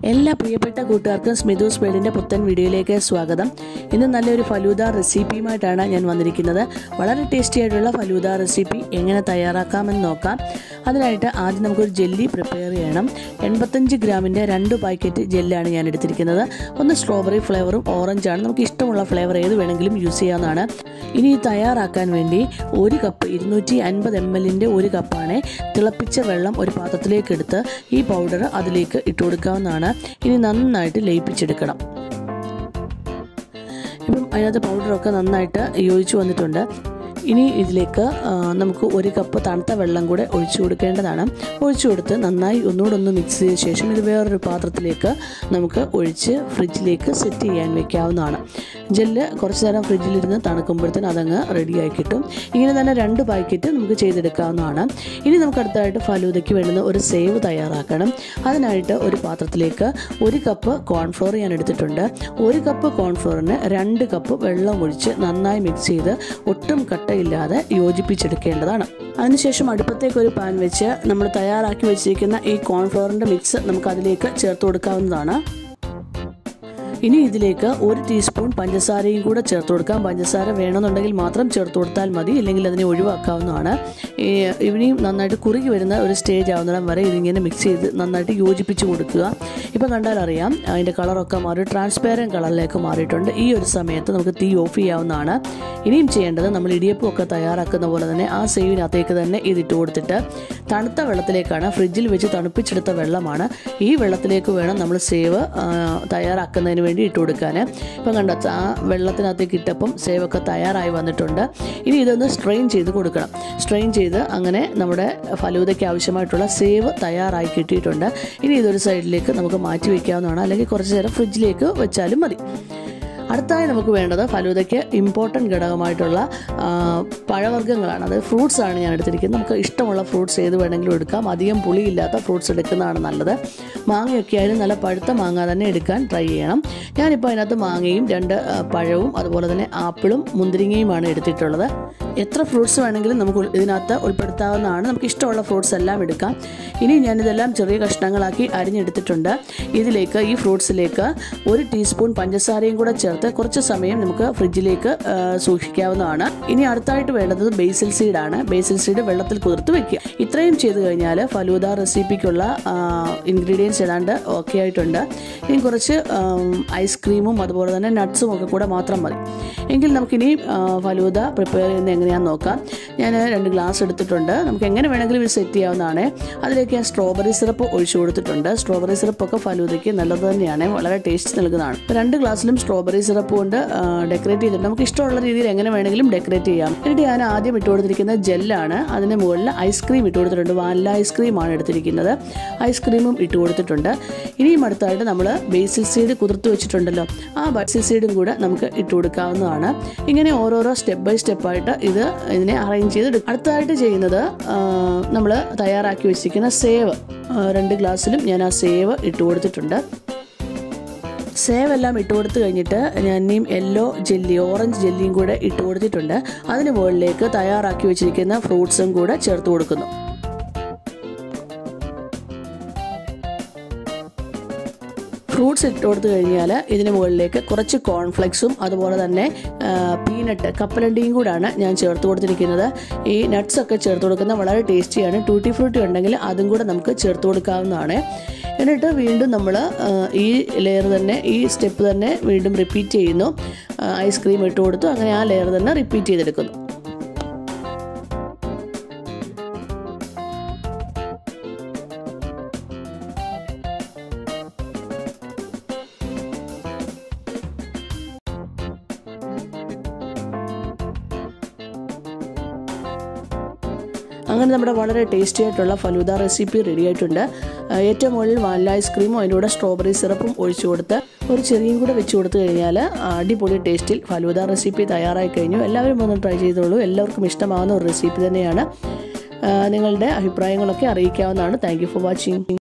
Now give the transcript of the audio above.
എല്ലാ പ്രിയപ്പെട്ട കൂട്ടുകാർക്കും സ്മിതൂസ് വേൾഡിൻ്റെ പുത്തൻ വീഡിയോയിലേക്ക് സ്വാഗതം ഇന്ന് നല്ലൊരു ഫലൂദ റെസിപ്പിയുമായിട്ടാണ് ഞാൻ വന്നിരിക്കുന്നത് വളരെ ടേസ്റ്റി ആയിട്ടുള്ള ഫലൂദ റെസിപ്പി എങ്ങനെ തയ്യാറാക്കാമെന്ന് നോക്കാം അതിനായിട്ട് ആദ്യം നമുക്കൊരു ജെല്ലി പ്രിപ്പയർ ചെയ്യണം എൺപത്തഞ്ച് ഗ്രാമിൻ്റെ രണ്ട് പാക്കറ്റ് ജെല്ലാണ് ഞാൻ എടുത്തിരിക്കുന്നത് ഒന്ന് സ്ട്രോബെറി ഫ്ലേവറും ഓറഞ്ചാണ് നമുക്ക് ഇഷ്ടമുള്ള ഫ്ലേവർ ഏത് വേണമെങ്കിലും യൂസ് ചെയ്യാവുന്നതാണ് ഇനി ഇത് തയ്യാറാക്കാൻ വേണ്ടി ഒരു കപ്പ് ഇരുന്നൂറ്റി അൻപത് എം എല്ലിൻ്റെ ഒരു കപ്പാണ് തിളപ്പിച്ച വെള്ളം ഒരു പാത്രത്തിലേക്ക് എടുത്ത് ഈ പൗഡർ അതിലേക്ക് ഇട്ട് കൊടുക്കാവുന്നതാണ് ഇനി നന്നായിട്ട് ലയിപ്പിച്ചെടുക്കണം ഇപ്പം അതിനകത്ത് പൗഡറൊക്കെ നന്നായിട്ട് യോജിച്ച് വന്നിട്ടുണ്ട് ഇനി ഇതിലേക്ക് ആ, നമുക്ക് ഒരു കപ്പ് തണുത്ത വെള്ളം കൂടെ ഒഴിച്ചു കൊടുക്കേണ്ടതാണ് ഒഴിച്ചു കൊടുത്ത് നന്നായി ഒന്നുകൂടെ ഒന്ന് മിക്സ് ചെയ്ത ശേഷം ഇത് വേറൊരു പാത്രത്തിലേക്ക് നമുക്ക് ഒഴിച്ച് ഫ്രിഡ്ജിലേക്ക് സെറ്റ് ചെയ്യാൻ വെക്കാവുന്നതാണ് ജെല്ല് കുറച്ച് നേരം ഫ്രിഡ്ജിലിരുന്ന് തണുക്കുമ്പോഴത്തേന് അതങ്ങ് റെഡിയായി കിട്ടും ഇങ്ങനെ തന്നെ രണ്ട് പാക്കറ്റ് നമുക്ക് ചെയ്തെടുക്കാവുന്നതാണ് ഇനി നമുക്ക് അടുത്തായിട്ട് ഫലൂദയ്ക്ക് വേണ്ടുന്ന ഒരു സേവ് തയ്യാറാക്കണം അതിനായിട്ട് ഒരു പാത്രത്തിലേക്ക് ഒരു കപ്പ് കോൺഫ്ലോർ ഞാൻ എടുത്തിട്ടുണ്ട് ഒരു കപ്പ് കോൺഫ്ലോറിന് രണ്ട് കപ്പ് വെള്ളം ഒഴിച്ച് നന്നായി മിക്സ് ചെയ്ത് ഒട്ടും കട്ടയില്ലാതെ യോജിപ്പിച്ചെടുക്കേണ്ടതാണ് അതിനുശേഷം അടുപ്പത്തേക്ക് ഒരു പാൻ വെച്ച് നമ്മൾ തയ്യാറാക്കി വെച്ചിരിക്കുന്ന ഈ കോൺഫ്ലോറിൻ്റെ മിക്സ് നമുക്ക് അതിലേക്ക് ചേർത്ത് കൊടുക്കാവുന്നതാണ് ഇനി ഇതിലേക്ക് ഒരു ടീസ്പൂൺ പഞ്ചസാരയും കൂടെ ചേർത്ത് കൊടുക്കാം പഞ്ചസാര വേണമെന്നുണ്ടെങ്കിൽ മാത്രം ചേർത്ത് കൊടുത്താൽ മതി ഇല്ലെങ്കിൽ അതിനെ ഒഴിവാക്കാവുന്നതാണ് ഈ ഇവനെയും നന്നായിട്ട് കുറുകി വരുന്ന ഒരു സ്റ്റേജ് ആവുന്നിടം വരെ ഇതിങ്ങനെ മിക്സ് ചെയ്ത് നന്നായിട്ട് യോജിപ്പിച്ച് കൊടുക്കുക ഇപ്പം കണ്ടാൽ അറിയാം അതിൻ്റെ കളറൊക്കെ മാറി ട്രാൻസ്പെയറൻറ്റ് കളറിലേക്ക് മാറിയിട്ടുണ്ട് ഈ ഒരു സമയത്ത് നമുക്ക് തീ ഓഫ് ചെയ്യാവുന്നതാണ് ഇനിയും ചെയ്യേണ്ടത് നമ്മൾ ഇടിയപ്പമൊക്കെ തയ്യാറാക്കുന്ന പോലെ തന്നെ ആ സേവിനകത്തേക്ക് തന്നെ ഇതിട്ട് കൊടുത്തിട്ട് തണുത്ത വെള്ളത്തിലേക്കാണ് ഫ്രിഡ്ജിൽ വെച്ച് തണുപ്പിച്ചെടുത്ത വെള്ളമാണ് ഈ വെള്ളത്തിലേക്ക് വേണം നമ്മൾ സേവ് ആ, തയ്യാറാക്കുന്നതിന് വേണ്ടി ഇട്ട് കൊടുക്കാൻ ഇപ്പം കണ്ട ആ വെള്ളത്തിനകത്തേക്ക് ഇട്ടപ്പം സേവൊക്കെ തയ്യാറായി വന്നിട്ടുണ്ട് ഇനി ഇതൊന്ന് സ്ട്രെയിൻ ചെയ്ത് കൊടുക്കണം സ്ട്രെയിൻ ചെയ്ത് അങ്ങനെ നമ്മുടെ ഫലൂദയ്ക്ക് ആവശ്യമായിട്ടുള്ള സേവ് തയ്യാറായി കിട്ടിയിട്ടുണ്ട് ഇനി ഇതൊരു സൈഡിലേക്ക് നമുക്ക് മാറ്റി വയ്ക്കാവുന്നതാണ് അല്ലെങ്കിൽ കുറച്ച് നേരം ഫ്രിഡ്ജിലേക്ക് വെച്ചാലും മതി അടുത്തായി നമുക്ക് വേണ്ടത് ഫലൂദയ്ക്ക് ഇമ്പോർട്ടൻ്റ് ഘടകമായിട്ടുള്ള ആ, പഴവർഗ്ഗങ്ങളാണ് അത് ഫ്രൂട്ട്സ് ആണ് ഞാൻ എടുത്തിരിക്കുന്നത് നമുക്ക് ഇഷ്ടമുള്ള ഫ്രൂട്ട്സ് ഏത് വേണമെങ്കിലും എടുക്കാം അധികം പുളിയില്ലാത്ത ഫ്രൂട്ട്സ് എടുക്കുന്നതാണ് നല്ലത് മാങ്ങയൊക്കെ ആയാലും നല്ല പഴുത്ത മാങ്ങ തന്നെ എടുക്കാൻ ട്രൈ ചെയ്യണം ഞാനിപ്പോൾ അതിനകത്ത് മാങ്ങയും രണ്ട് ആ, പഴവും അതുപോലെ തന്നെ ആപ്പിളും മുന്തിരിങ്ങയുമാണ് എടുത്തിട്ടുള്ളത് എത്ര ഫ്രൂട്ട്സ് വേണമെങ്കിലും നമുക്ക് ഉൾ- ഇതിനകത്ത് ഉൾപ്പെടുത്താവുന്നതാണ് നമുക്ക് ഇഷ്ടമുള്ള ഫ്രൂട്ട്സ് എല്ലാം എടുക്കാം ഇനി ഞാനിതെല്ലാം ചെറിയ കഷ്ണങ്ങളാക്കി അരിഞ്ഞെടുത്തിട്ടുണ്ട് ഇതിലേക്ക് ഈ ഫ്രൂട്ട്സിലേക്ക് ഒരു ടീസ്പൂൺ പഞ്ചസാരയും കൂടെ ചേർത്ത് കുറച്ച് സമയം നമുക്ക് ഫ്രിഡ്ജിലേക്ക് ആ, സൂക്ഷിക്കാവുന്നതാണ് ഇനി അടുത്തായിട്ട് വേണ്ടത് ബേസിൽ സീഡാണ് ബേസിൽ സീഡ് വെള്ളത്തിൽ കുതിർത്ത് വെക്കുക ഇത്രയും ചെയ്ത് കഴിഞ്ഞാൽ ഫലൂദ റെസിപ്പിക്കുള്ള ഇൻഗ്രീഡിയൻസ് ഏതാണ്ട് ഓക്കെ ആയിട്ടുണ്ട് ഇനി കുറച്ച് ഐസ്ക്രീമും അതുപോലെ തന്നെ നട്ട്സും ഒക്കെ കൂടെ മാത്രം മതി എങ്കിൽ നമുക്കിനി ആ, ഫലൂദ പ്രിപ്പയർ ചെയ്യുന്നത് എങ്ങനെയാണെന്ന് നോക്കാം ഞാൻ രണ്ട് ഗ്ലാസ് എടുത്തിട്ടുണ്ട് നമുക്ക് എങ്ങനെ വേണമെങ്കിലും ഇത് സെറ്റ് ചെയ്യാവുന്നതാണ് അതിലേക്ക് ഞാൻ സ്ട്രോബെറി സിറപ്പ് ഒഴിച്ചു കൊടുത്തിട്ടുണ്ട് സ്ട്രോബെറി സിറപ്പൊക്കെ ഫലൂദയ്ക്ക് നല്ലത് തന്നെയാണ് വളരെ ടേസ്റ്റ് നൽകുന്നതാണ് ഇപ്പൊ രണ്ട് ഗ്ലാസ്സിലും സ്ട്രോബെറി സിറപ്പ് കൊണ്ട് ഡെക്കറേറ്റ് ചെയ്തിട്ട് നമുക്ക് ഇഷ്ടമുള്ള രീതിയിൽ എങ്ങനെ വേണമെങ്കിലും ഡെക്കറേറ്റ് ചെയ്യാം എന്നിട്ട് ഞാൻ ആദ്യം ഇട്ട് കൊടുത്തിരിക്കുന്നത് ജെല്ലാണ് അതിന് മുകളിൽ ഐസ്ക്രീം ഇട്ട് കൊടുത്തിട്ടുണ്ട് വാനില ഐസ്ക്രീമാണ് എടുത്തിരിക്കുന്നത് ഐസ്ക്രീമും ഇട്ട് കൊടുത്തിട്ടുണ്ട് ഇനിയും അടുത്തായിട്ട് നമ്മൾ ബേസിൽ സീഡ് കുതിർത്ത് വെച്ചിട്ടുണ്ടല്ലോ ആ ബേസിൽ സീഡും കൂടെ നമുക്ക് ഇട്ട് കൊടുക്കാവുന്നതാണ് ഇങ്ങനെ ഓരോരോ സ്റ്റെപ്പ് ബൈ സ്റ്റെപ്പായിട്ട് ഇത് ഇതിനെ അറേഞ്ച് ചെയ്ത് അടുത്തതായിട്ട് ചെയ്യുന്നത് നമ്മൾ തയ്യാറാക്കി വെച്ചിരിക്കുന്ന സേവ് ആ, രണ്ട് ഗ്ലാസ്സിലും ഞാൻ ആ സേവ് ഇട്ട് കൊടുത്തിട്ടുണ്ട് സേവ് എല്ലാം ഇട്ട് കൊടുത്തു കഴിഞ്ഞിട്ട് ഞാൻ ഇനിയും യെല്ലോ ജെല്ലി ഓറഞ്ച് ജെല്ലിയും കൂടെ ഇട്ട് കൊടുത്തിട്ടുണ്ട് അതിന് മുകളിലേക്ക് തയ്യാറാക്കി വെച്ചിരിക്കുന്ന ഫ്രൂട്ട്സും കൂടെ ചേർത്ത് കൊടുക്കുന്നു ഫ്രൂട്ട്സ് ഇട്ട് കൊടുത്തു കഴിഞ്ഞാൽ ഇതിന് മുകളിലേക്ക് കുറച്ച് കോൺഫ്ലെക്സും അതുപോലെ തന്നെ പീനട്ട് കപ്പലണ്ടിയും കൂടാണ് ഞാൻ ചേർത്ത് കൊടുത്തിരിക്കുന്നത് ഈ നട്ട്സ് ഒക്കെ ചേർത്ത് കൊടുക്കുന്നത് വളരെ ടേസ്റ്റിയാണ് ടൂട്ടി ഫ്രൂട്ടി ഉണ്ടെങ്കിൽ അതും കൂടെ നമുക്ക് ചേർത്ത് കൊടുക്കാവുന്നതാണ് എന്നിട്ട് വീണ്ടും നമ്മൾ ഈ ലെയർ തന്നെ ഈ സ്റ്റെപ്പ് തന്നെ വീണ്ടും റിപ്പീറ്റ് ചെയ്യുന്നു ഐസ്ക്രീം ഇട്ട് കൊടുത്തു അങ്ങനെ ആ ലെയർ തന്നെ റിപ്പീറ്റ് ചെയ്തെടുക്കുന്നു അങ്ങനെ നമ്മുടെ വളരെ ടേസ്റ്റി ആയിട്ടുള്ള ഫലൂദ റെസിപ്പി റെഡി ആയിട്ടുണ്ട് ആ, ഏറ്റവും മുകളിൽ വാനില ഐസ്ക്രീമും അതിൻ്റെ കൂടെ സ്ട്രോബെറി സിറപ്പും ഒഴിച്ചു കൊടുത്ത് ഒരു ചെറിയും കൂടെ വെച്ച് കൊടുത്തു കഴിഞ്ഞാൽ അടിപൊളി ടേസ്റ്റിൽ ഫലൂദ റെസിപ്പി തയ്യാറായി കഴിഞ്ഞു എല്ലാവരും ഒന്ന് ട്രൈ ചെയ്തോളൂ എല്ലാവർക്കും ഇഷ്ടമാവുന്ന ഒരു റെസിപ്പി തന്നെയാണ് ആ, നിങ്ങളുടെ അഭിപ്രായങ്ങളൊക്കെ അറിയിക്കാവുന്നതാണ് താങ്ക് യു ഫോർ വാച്ചിങ്